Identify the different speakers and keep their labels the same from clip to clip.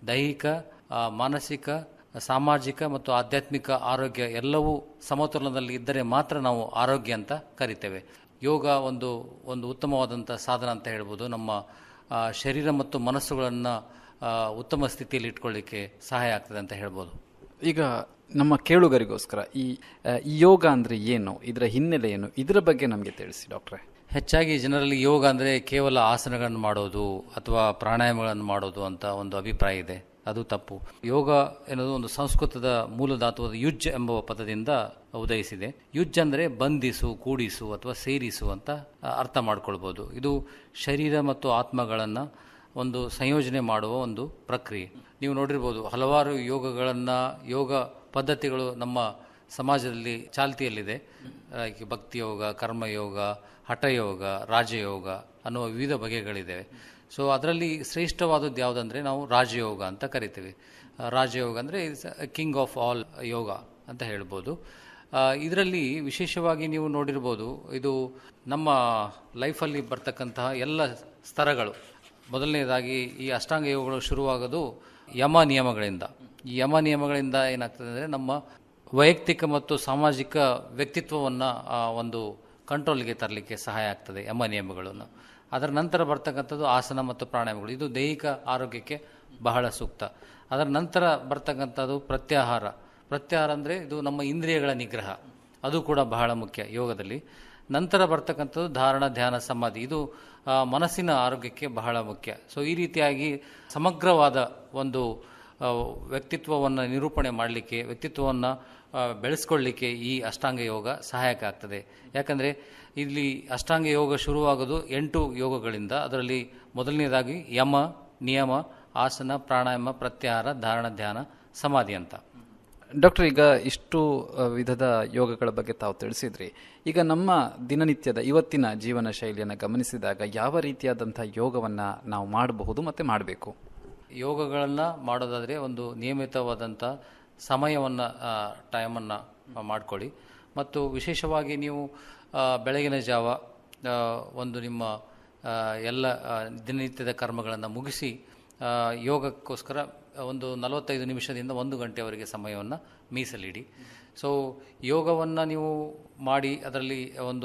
Speaker 1: ದೈಹಿಕ ಆ, ಮಾನಸಿಕ ಸಾಮಾಜಿಕ ಮತ್ತು ಆಧ್ಯಾತ್ಮಿಕ ಆರೋಗ್ಯ ಎಲ್ಲವೂ ಸಮತೋಲನದಲ್ಲಿ ಇದ್ದರೆ ಮಾತ್ರ ನಾವು ಆರೋಗ್ಯ ಅಂತ ಕರಿತೇವೆ ಯೋಗ ಒಂದು ಒಂದು ಉತ್ತಮವಾದಂಥ ಸಾಧನ ಅಂತ ಹೇಳ್ಬೋದು ನಮ್ಮ ಆ, ಶರೀರ ಮತ್ತು ಮನಸ್ಸುಗಳನ್ನು ಉತ್ತಮ ಸ್ಥಿತಿಯಲ್ಲಿ ಇಟ್ಕೊಳ್ಳಿಕ್ಕೆ ಸಹಾಯ ಆಗ್ತದೆ ಅಂತ ಹೇಳ್ಬೋದು
Speaker 2: ಈಗ ನಮ್ಮ ಕೇಳುಗರಿಗೋಸ್ಕರ ಈ ಆ, ಈ ಯೋಗ ಅಂದರೆ ಏನು ಇದರ ಹಿನ್ನೆಲೆ ಏನು ಇದರ ಬಗ್ಗೆ ನಮಗೆ ತಿಳಿಸಿ ಡಾಕ್ಟ್ರೆ
Speaker 1: ಹೆಚ್ಚಾಗಿ ಜನರಲ್ಲಿ ಯೋಗ ಅಂದರೆ ಕೇವಲ ಆಸನಗಳನ್ನು ಮಾಡೋದು ಅಥವಾ ಪ್ರಾಣಾಯಾಮಗಳನ್ನು ಮಾಡೋದು ಅಂತ ಒಂದು ಅಭಿಪ್ರಾಯ ಇದೆ ಅದು ತಪ್ಪು ಯೋಗ ಎನ್ನುವುದು ಒಂದು ಸಂಸ್ಕೃತದ ಮೂಲ ಧಾತುವಾದ ಯುಜ್ ಎಂಬ ಪದದಿಂದ ಉದಯಿಸಿದೆ ಯುಜ್ ಅಂದರೆ ಬಂಧಿಸು ಕೂಡಿಸು ಅಥವಾ ಸೇರಿಸು ಅಂತ ಆ, ಅರ್ಥ ಮಾಡ್ಕೊಳ್ಬೋದು ಇದು ಶರೀರ ಮತ್ತು ಆತ್ಮಗಳನ್ನು ಒಂದು ಸಂಯೋಜನೆ ಮಾಡುವ ಒಂದು ಪ್ರಕ್ರಿಯೆ ನೀವು ನೋಡಿರ್ಬೋದು ಹಲವಾರು ಯೋಗಗಳನ್ನು ಯೋಗ ಪದ್ಧತಿಗಳು ನಮ್ಮ ಸಮಾಜದಲ್ಲಿ ಚಾಲ್ತಿಯಲ್ಲಿದೆ ಲೈಕ್ ಭಕ್ತಿ ಯೋಗ ಕರ್ಮಯೋಗ ಹಠಯೋಗ ರಾಜಯೋಗ ಅನ್ನುವ ವಿವಿಧ ಬಗೆಗಳಿವೆ ಸೊ ಅದರಲ್ಲಿ ಶ್ರೇಷ್ಠವಾದದ್ದು ಯಾವುದಂದರೆ ನಾವು ರಾಜಯೋಗ ಅಂತ ಕರಿತೀವಿ ಆ, ರಾಜಯೋಗ ಅಂದರೆ is king of all yoga ಅಂತ ಹೇಳ್ಬೋದು ಇದರಲ್ಲಿ ವಿಶೇಷವಾಗಿ ನೀವು ನೋಡಿರ್ಬೋದು ಇದು ನಮ್ಮ ಲೈಫಲ್ಲಿ ಬರ್ತಕ್ಕಂತಹ ಎಲ್ಲ ಸ್ತರಗಳು ಮೊದಲನೇದಾಗಿ ಈ ಅಷ್ಟಾಂಗ ಯೋಗಗಳು ಶುರುವಾಗೋದು ಯಮ ನಿಯಮಗಳಿಂದ ಈ ಯಮ ನಿಯಮಗಳಿಂದ ಏನಾಗ್ತದೆ ಅಂದರೆ ನಮ್ಮ ವೈಯಕ್ತಿಕ ಮತ್ತು ಸಾಮಾಜಿಕ ವ್ಯಕ್ತಿತ್ವವನ್ನು ಒಂದು ಕಂಟ್ರೋಲ್ಗೆ ತರಲಿಕ್ಕೆ ಸಹಾಯ ಆಗ್ತದೆ ಯಮ ನಿಯಮಗಳನ್ನು ಅದರ ನಂತರ ಬರ್ತಕ್ಕಂಥದ್ದು ಆಸನ ಮತ್ತು ಪ್ರಾಣಾಯಾಮಗಳು ಇದು ದೈಹಿಕ ಆರೋಗ್ಯಕ್ಕೆ ಬಹಳ ಸೂಕ್ತ ಅದರ ನಂತರ ಬರ್ತಕ್ಕಂಥದ್ದು ಪ್ರತ್ಯಾಹಾರ ಪ್ರತ್ಯಾಹಾರ ಅಂದರೆ ಇದು ನಮ್ಮ ಇಂದ್ರಿಯಗಳ ನಿಗ್ರಹ ಅದು ಕೂಡ ಬಹಳ ಮುಖ್ಯ ಯೋಗದಲ್ಲಿ ನಂತರ ಬರ್ತಕ್ಕಂಥದ್ದು ಧಾರಣ ಧ್ಯಾನ ಸಮಾಧಿ ಇದು ಆ, ಮನಸ್ಸಿನ ಆರೋಗ್ಯಕ್ಕೆ ಬಹಳ ಮುಖ್ಯ ಸೊ ಈ ರೀತಿಯಾಗಿ ಸಮಗ್ರವಾದ ಒಂದು ವ್ಯಕ್ತಿತ್ವವನ್ನು ನಿರೂಪಣೆ ಮಾಡಲಿಕ್ಕೆ ವ್ಯಕ್ತಿತ್ವವನ್ನು ಬೆಳೆಸ್ಕೊಳ್ಳಿಕ್ಕೆ ಈ ಅಷ್ಟಾಂಗ ಯೋಗ ಸಹಾಯಕ ಆಗ್ತದೆ ಯಾಕಂದರೆ ಇಲ್ಲಿ ಅಷ್ಟಾಂಗ ಯೋಗ ಶುರುವಾಗೋದು ಎಂಟು ಯೋಗಗಳಿಂದ ಅದರಲ್ಲಿ ಮೊದಲನೇದಾಗಿ ಯಮ ನಿಯಮ ಆಸನ ಪ್ರಾಣಾಯಾಮ ಪ್ರತ್ಯಾಹಾರ ಧಾರಣ ಧ್ಯಾನ ಸಮಾಧಿ ಅಂತ
Speaker 2: ಡಾಕ್ಟರ್ ಈಗ ಇಷ್ಟು ಆ, ವಿಧದ ಯೋಗಗಳ ಬಗ್ಗೆ ತಾವು ತಿಳಿಸಿದ್ರಿ ಈಗ ನಮ್ಮ ದಿನನಿತ್ಯದ ಇವತ್ತಿನ ಜೀವನ ಶೈಲಿಯನ್ನು ಗಮನಿಸಿದಾಗ ಯಾವ ರೀತಿಯಾದಂಥ ಯೋಗವನ್ನು ನಾವು ಮಾಡಬಹುದು ಮತ್ತು ಮಾಡಬೇಕು
Speaker 1: ಯೋಗಗಳನ್ನು ಮಾಡೋದಾದರೆ ಒಂದು ನಿಯಮಿತವಾದಂಥ ಸಮಯವನ್ನು ಟೈಮನ್ನು ಮಾಡ್ಕೊಳ್ಳಿ ಮತ್ತು ವಿಶೇಷವಾಗಿ ನೀವು ಆ, ಬೆಳಗಿನ ಜಾವ ಆ, ಒಂದು ನಿಮ್ಮ ಆ, ಎಲ್ಲ ಆ, ದಿನನಿತ್ಯದ ಕರ್ಮಗಳನ್ನು ಮುಗಿಸಿ ಆ, ಯೋಗಕ್ಕೋಸ್ಕರ ಒಂದು ನಲವತ್ತೈದು ನಿಮಿಷದಿಂದ ಒಂದು ಗಂಟೆವರೆಗೆ ಸಮಯವನ್ನು ಮೀಸಲಿಡಿ ಸೊ ಯೋಗವನ್ನು ನೀವು ಮಾಡಿ ಅದರಲ್ಲಿ ಒಂದು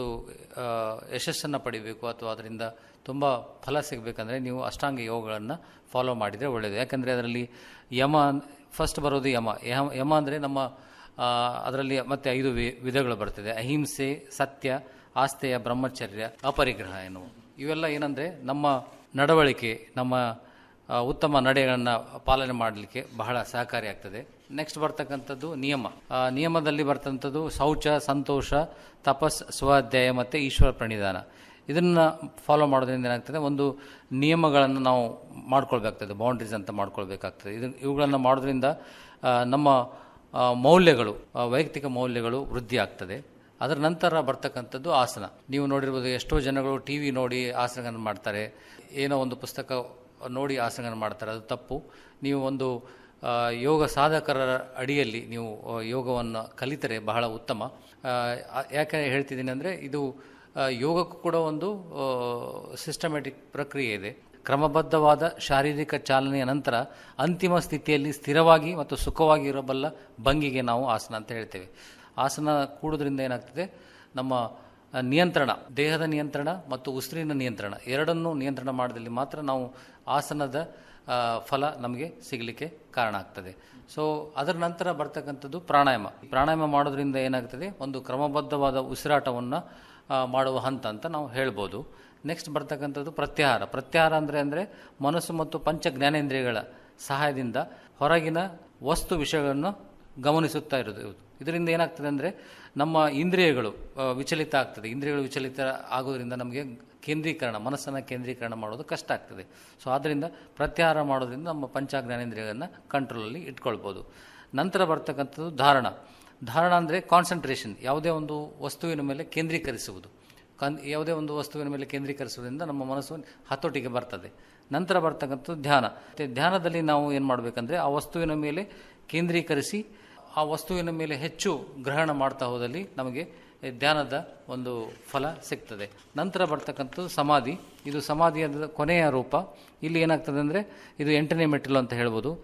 Speaker 1: ಯಶಸ್ಸನ್ನು ಪಡಿಬೇಕು ಅಥವಾ ಅದರಿಂದ ತುಂಬ ಫಲ ಸಿಗಬೇಕಂದ್ರೆ ನೀವು ಅಷ್ಟಾಂಗ ಯೋಗಗಳನ್ನು ಫಾಲೋ ಮಾಡಿದರೆ ಒಳ್ಳೆಯದು ಯಾಕಂದರೆ ಅದರಲ್ಲಿ ಯಮ ಫಸ್ಟ್ ಬರೋದು ಯಮ ಯಮ ಯಮ ಅಂದರೆ ನಮ್ಮ ಆ, ಅದರಲ್ಲಿ ಮತ್ತೆ ಐದು ವಿ ವಿಧಗಳು ಬರ್ತದೆ ಅಹಿಂಸೆ ಸತ್ಯ ಆಸ್ತೆಯ ಬ್ರಹ್ಮಚರ್ಯ ಅಪರಿಗ್ರಹ ಎನ್ನುವ ಇವೆಲ್ಲ ಏನಂದರೆ ನಮ್ಮ ನಡವಳಿಕೆ ನಮ್ಮ ಆ, ಉತ್ತಮ ನಡೆಗಳನ್ನು ಪಾಲನೆ ಮಾಡಲಿಕ್ಕೆ ಬಹಳ ಸಹಕಾರಿಯಾಗ್ತದೆ ನೆಕ್ಸ್ಟ್ ಬರ್ತಕ್ಕಂಥದ್ದು ನಿಯಮ ಆ, ನಿಯಮದಲ್ಲಿ ಬರ್ತಕ್ಕಂಥದ್ದು ಶೌಚ ಸಂತೋಷ ತಪಸ್ ಸ್ವಾಧ್ಯಾಯ ಮತ್ತು ಈಶ್ವರ ಪ್ರಣಿಧಾನ ಇದನ್ನು ಫಾಲೋ ಮಾಡೋದ್ರಿಂದ ಏನಾಗ್ತದೆ ಒಂದು ನಿಯಮಗಳನ್ನು ನಾವು ಮಾಡ್ಕೊಳ್ಬೇಕಾಗ್ತದೆ ಬೌಂಡ್ರೀಸ್ ಅಂತ ಮಾಡ್ಕೊಳ್ಬೇಕಾಗ್ತದೆ ಇದು ಇವುಗಳನ್ನು ಮಾಡೋದ್ರಿಂದ ಆ, ನಮ್ಮ ಆ, ಮೌಲ್ಯಗಳು ಆ, ವೈಯಕ್ತಿಕ ಮೌಲ್ಯಗಳು ವೃದ್ಧಿ ಆಗ್ತದೆ ಅದರ ನಂತರ ಬರ್ತಕ್ಕಂಥದ್ದು ಆಸನ ನೀವು ನೋಡಿರ್ಬೋದು ಎಷ್ಟೋ ಜನಗಳು ಟಿ ವಿ ನೋಡಿ ಆಸನಗಳನ್ನು ಮಾಡ್ತಾರೆ ಏನೋ ಒಂದು ಪುಸ್ತಕ ನೋಡಿ ಆಸನಗಳನ್ನು ಮಾಡ್ತಾರೆ ಅದು ತಪ್ಪು ನೀವು ಒಂದು ಆ, ಯೋಗ ಸಾಧಕರ ಅಡಿಯಲ್ಲಿ ನೀವು ಆ, ಯೋಗವನ್ನು ಕಲಿತರೆ ಬಹಳ ಉತ್ತಮ ಆ, ಆ- ಯಾಕೆ ಹೇಳ್ತಿದ್ದೀನಿ ಅಂದರೆ ಇದು ಆ, ಯೋಗಕ್ಕೂ ಕೂಡ ಒಂದು ಸಿಸ್ಟಮ್ಯಾಟಿಕ್ ಪ್ರಕ್ರಿಯೆ ಇದೆ ಕ್ರಮಬದ್ಧವಾದ ಶಾರೀರಿಕ ಚಾಲನೆಯ ನಂತರ ಅಂತಿಮ ಸ್ಥಿತಿಯಲ್ಲಿ ಸ್ಥಿರವಾಗಿ ಮತ್ತು ಸುಖವಾಗಿ ಇರಬಲ್ಲ ಭಂಗಿಗೆ ನಾವು ಆಸನ ಅಂತ ಹೇಳ್ತೇವೆ ಆಸನ ಕೂಡೋದ್ರಿಂದ ಏನಾಗ್ತದೆ ನಮ್ಮ ಆ, ನಿಯಂತ್ರಣ ದೇಹದ ನಿಯಂತ್ರಣ ಮತ್ತು ಉಸಿರಿನ ನಿಯಂತ್ರಣ ಎರಡನ್ನೂ ನಿಯಂತ್ರಣ ಮಾಡಿದಲ್ಲಿ ಮಾತ್ರ ನಾವು ಆಸನದ ಆ, ಫಲ ನಮಗೆ ಸಿಗಲಿಕ್ಕೆ ಕಾರಣ ಆಗ್ತದೆ ಸೊ ಅದರ ನಂತರ ಬರ್ತಕ್ಕಂಥದ್ದು ಪ್ರಾಣಾಯಾಮ ಪ್ರಾಣಾಯಾಮ ಮಾಡೋದ್ರಿಂದ ಏನಾಗ್ತದೆ ಒಂದು ಕ್ರಮಬದ್ಧವಾದ ಉಸಿರಾಟವನ್ನು ಆ, ಮಾಡುವ ಹಂತ ಅಂತ ನಾವು ಹೇಳ್ಬೋದು ನೆಕ್ಸ್ಟ್ ಬರ್ತಕ್ಕಂಥದ್ದು ಪ್ರತ್ಯಾಹಾರ ಪ್ರತ್ಯಾಹಾರ ಅಂದರೆ ಅಂದರೆ ಮನಸ್ಸು ಮತ್ತು ಪಂಚ ಜ್ಞಾನೇಂದ್ರಿಯಗಳ ಸಹಾಯದಿಂದ ಹೊರಗಿನ ವಸ್ತು ವಿಷಯಗಳನ್ನು ಗಮನಿಸುತ್ತಾ ಇರೋದು ಇವ್ರು. ಇದರಿಂದ ಏನಾಗ್ತದೆ ಅಂದರೆ ನಮ್ಮ ಇಂದ್ರಿಯಗಳು ಆ, ವಿಚಲಿತ ಆಗ್ತದೆ ಇಂದ್ರಿಯಗಳು ವಿಚಲಿತ ಆಗೋದ್ರಿಂದ ನಮಗೆ ಕೇಂದ್ರೀಕರಣ ಮನಸ್ಸನ್ನು ಕೇಂದ್ರೀಕರಣ ಮಾಡೋದು ಕಷ್ಟ ಆಗ್ತದೆ ಸೊ ಆದ್ದರಿಂದ ಪ್ರತ್ಯಾಹಾರ ಮಾಡೋದ್ರಿಂದ ನಮ್ಮ ಪಂಚ ಜ್ಞಾನೇಂದ್ರಿಯಗಳನ್ನು ಕಂಟ್ರೋಲಲ್ಲಿ ಇಟ್ಕೊಳ್ಬೋದು ನಂತರ ಬರ್ತಕ್ಕಂಥದ್ದು ಧಾರಣ ಧಾರಣ ಅಂದರೆ ಕಾನ್ಸಂಟ್ರೇಷನ್ ಯಾವುದೇ ಒಂದು ವಸ್ತುವಿನ ಮೇಲೆ ಕೇಂದ್ರೀಕರಿಸುವುದು ಕನ್ ಯಾವುದೇ ಒಂದು ವಸ್ತುವಿನ ಮೇಲೆ ಕೇಂದ್ರೀಕರಿಸುವುದರಿಂದ ನಮ್ಮ ಮನಸ್ಸು ಹತೋಟಿಗೆ ಬರ್ತದೆ ನಂತರ ಬರ್ತಕ್ಕಂಥದ್ದು ಧ್ಯಾನ ಮತ್ತು ಧ್ಯಾನದಲ್ಲಿ ನಾವು ಏನು ಮಾಡಬೇಕಂದ್ರೆ ಆ ವಸ್ತುವಿನ ಮೇಲೆ ಕೇಂದ್ರೀಕರಿಸಿ ಆ ವಸ್ತುವಿನ ಮೇಲೆ ಹೆಚ್ಚು ಗ್ರಹಣ ಮಾಡ್ತಾ ಹೋದಲ್ಲಿ ನಮಗೆ ಧ್ಯಾನದ ಒಂದು ಫಲ ಸಿಗ್ತದೆ ನಂತರ ಬರ್ತಕ್ಕಂಥದ್ದು ಸಮಾಧಿ ಇದು ಸಮಾಧಿಯ ಕೊನೆಯ ರೂಪ ಇಲ್ಲಿ ಏನಾಗ್ತದೆ ಅಂದರೆ ಇದು ಎಂಟನೇ ಮೆಟ್ಟಿಲು ಅಂತ ಹೇಳ್ಬೋದು